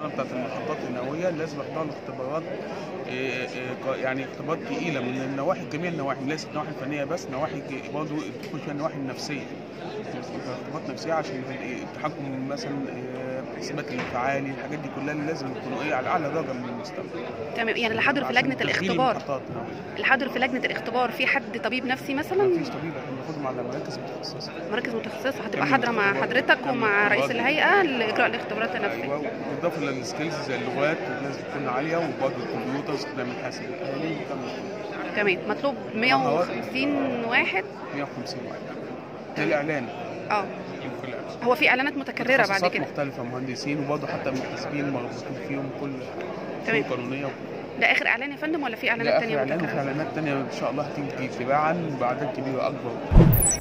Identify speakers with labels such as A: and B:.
A: الارقام بتاعت المحطات النوويه لازم يخضعوا لاختبارات إيه، إيه، ق- يعني اختبارات تقيله من النواحي جميع النواحي ليست نواحي فنيه بس نواحي ج- برضه تدخل فيها النواحي النفسيه اختبارات نفسيه عشان ال- التحكم مثلا إيه، اثبات الانفعالي الحاجات دي كلها لازم يكونوا ايه على اعلى درجه من المستوى
B: تمام يعني اللي حاضر في
A: عشان
B: لجنه
A: تشغيل
B: الاختبار
A: المحطات النووية.
B: اللي حاضر في لجنه الاختبار في حد طبيب نفسي مثلا
A: مفيش طبيب احنا بناخدهم على مراكز متخصصه
B: مراكز متخصصه هتبقى
A: كامل
B: حاضره مع
A: اختبار.
B: حضرتك
A: كامل
B: ومع رئيس
A: اختبار.
B: الهيئه لاجراء الاختبارات النفسيه
A: ايوه بالاضافه للسكيلز زي اللغات لازم تكون عاليه وبرضه الكمبيوتر استخدام الحاسب الالي وكم-
B: تمام مطلوب 150 واحد
A: 150 واحد ده الاعلان
B: اه
A: يمكن الاعلان
B: هو في اعلانات متكرره بعد
A: تخصصات
B: كده
A: مختلفه مهندسين وبرضه حتى المحاسبين مربوطين فيهم كل
B: تمام.
A: فنون قانونيه
B: ده اخر اعلان يا فندم ولا في
A: ده
B: اعلانات
A: اخر
B: تانية
A: اعلان وفي
B: متكرره
A: اعلانات تانية ان شاء الله هتيجي تباعا باعداد كبيره اكبر